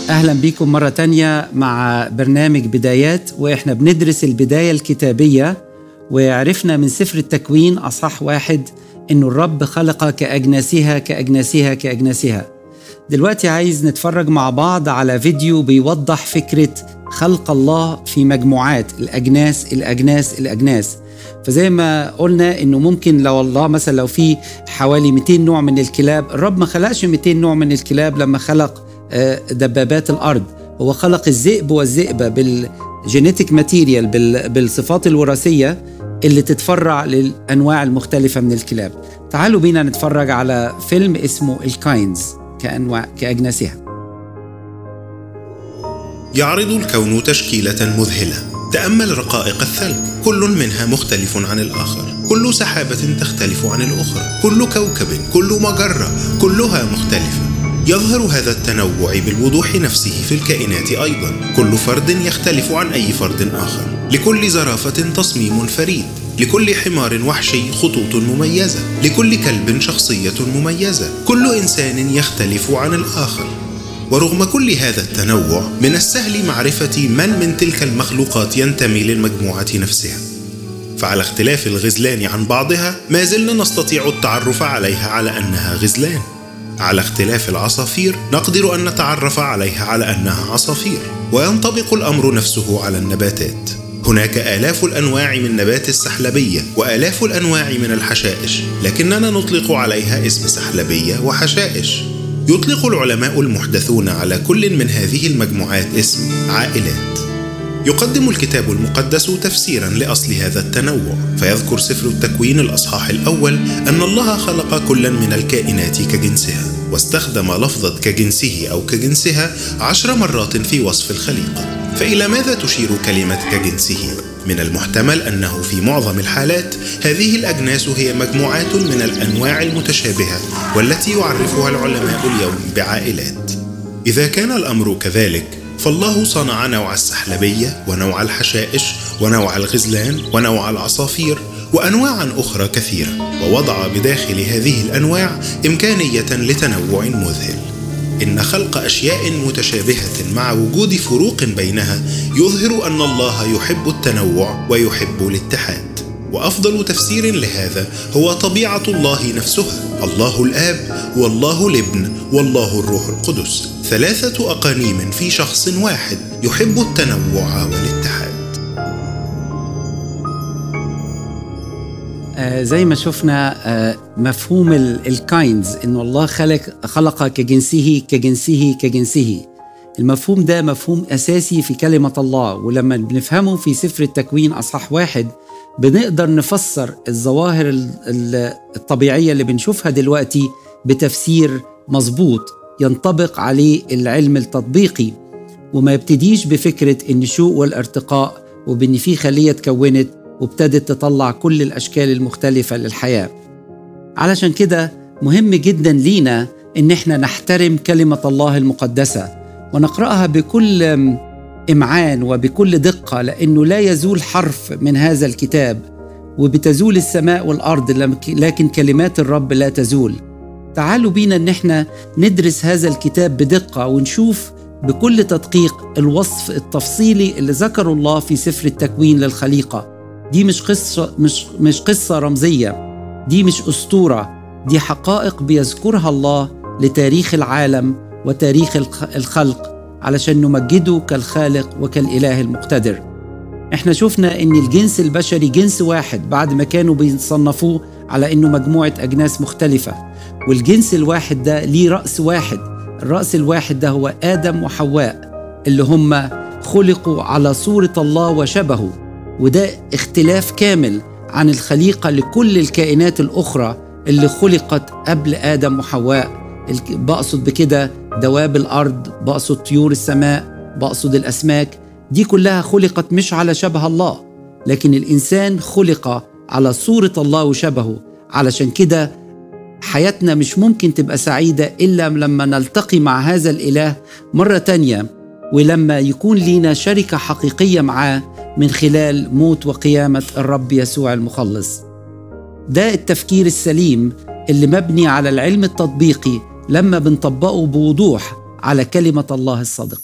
أهلا بكم مرة تانية مع برنامج بدايات وإحنا بندرس البداية الكتابية وعرفنا من سفر التكوين أصح واحد إنه الرب خلق كأجناسها كأجناسها كأجناسها دلوقتي عايز نتفرج مع بعض على فيديو بيوضح فكرة خلق الله في مجموعات الأجناس الأجناس الأجناس فزي ما قلنا انه ممكن لو الله مثلا لو في حوالي 200 نوع من الكلاب الرب ما خلقش 200 نوع من الكلاب لما خلق دبابات الارض هو خلق الذئب والذئبه بالجينيتيك ماتيريال بالصفات الوراثيه اللي تتفرع للانواع المختلفه من الكلاب تعالوا بينا نتفرج على فيلم اسمه الكاينز كانواع كاجناسها يعرض الكون تشكيله مذهله تامل رقائق الثلج كل منها مختلف عن الاخر كل سحابه تختلف عن الاخرى كل كوكب كل مجره كلها مختلفه يظهر هذا التنوع بالوضوح نفسه في الكائنات ايضا كل فرد يختلف عن اي فرد اخر لكل زرافه تصميم فريد لكل حمار وحشي خطوط مميزه لكل كلب شخصيه مميزه كل انسان يختلف عن الاخر ورغم كل هذا التنوع من السهل معرفه من من تلك المخلوقات ينتمي للمجموعه نفسها فعلى اختلاف الغزلان عن بعضها ما زلنا نستطيع التعرف عليها على انها غزلان على اختلاف العصافير نقدر ان نتعرف عليها على انها عصافير وينطبق الامر نفسه على النباتات هناك الاف الانواع من نبات السحلبيه والاف الانواع من الحشائش لكننا نطلق عليها اسم سحلبيه وحشائش يطلق العلماء المحدثون على كل من هذه المجموعات اسم عائلات يقدم الكتاب المقدس تفسيرا لاصل هذا التنوع فيذكر سفر التكوين الاصحاح الاول ان الله خلق كلا من الكائنات كجنسها واستخدم لفظه كجنسه او كجنسها عشر مرات في وصف الخليقه فالى ماذا تشير كلمه كجنسه من المحتمل انه في معظم الحالات هذه الاجناس هي مجموعات من الانواع المتشابهه والتي يعرفها العلماء اليوم بعائلات اذا كان الامر كذلك فالله صنع نوع السحلبية ونوع الحشائش ونوع الغزلان ونوع العصافير وأنواعا أخرى كثيرة ووضع بداخل هذه الأنواع إمكانية لتنوع مذهل إن خلق أشياء متشابهة مع وجود فروق بينها يظهر أن الله يحب التنوع ويحب الاتحاد وافضل تفسير لهذا هو طبيعه الله نفسها الله الاب والله الابن والله الروح القدس ثلاثه اقانيم في شخص واحد يحب التنوع والاتحاد آه زي ما شفنا آه مفهوم الكاينز انه الله خلق خلق كجنسه كجنسه كجنسه المفهوم ده مفهوم اساسي في كلمه الله ولما بنفهمه في سفر التكوين اصحاح واحد بنقدر نفسر الظواهر الطبيعية اللي بنشوفها دلوقتي بتفسير مظبوط ينطبق عليه العلم التطبيقي وما يبتديش بفكرة النشوء والارتقاء وبإن في خلية اتكونت وابتدت تطلع كل الأشكال المختلفة للحياة علشان كده مهم جدا لينا إن احنا نحترم كلمة الله المقدسة ونقرأها بكل إمعان وبكل دقة لأنه لا يزول حرف من هذا الكتاب وبتزول السماء والأرض لكن كلمات الرب لا تزول تعالوا بينا أن احنا ندرس هذا الكتاب بدقة ونشوف بكل تدقيق الوصف التفصيلي اللي ذكره الله في سفر التكوين للخليقة دي مش قصة مش مش قصة رمزية دي مش أسطورة دي حقائق بيذكرها الله لتاريخ العالم وتاريخ الخلق علشان نمجده كالخالق وكالإله المقتدر احنا شفنا ان الجنس البشري جنس واحد بعد ما كانوا بيصنفوه على انه مجموعة اجناس مختلفة والجنس الواحد ده ليه رأس واحد الرأس الواحد ده هو آدم وحواء اللي هم خلقوا على صورة الله وشبهه وده اختلاف كامل عن الخليقة لكل الكائنات الأخرى اللي خلقت قبل آدم وحواء بقصد بكده دواب الارض بقصد طيور السماء بقصد الاسماك دي كلها خلقت مش على شبه الله لكن الانسان خلق على صوره الله وشبهه علشان كده حياتنا مش ممكن تبقى سعيده الا لما نلتقي مع هذا الاله مره تانيه ولما يكون لينا شركه حقيقيه معاه من خلال موت وقيامه الرب يسوع المخلص ده التفكير السليم اللي مبني على العلم التطبيقي لما بنطبقه بوضوح على كلمه الله الصادقه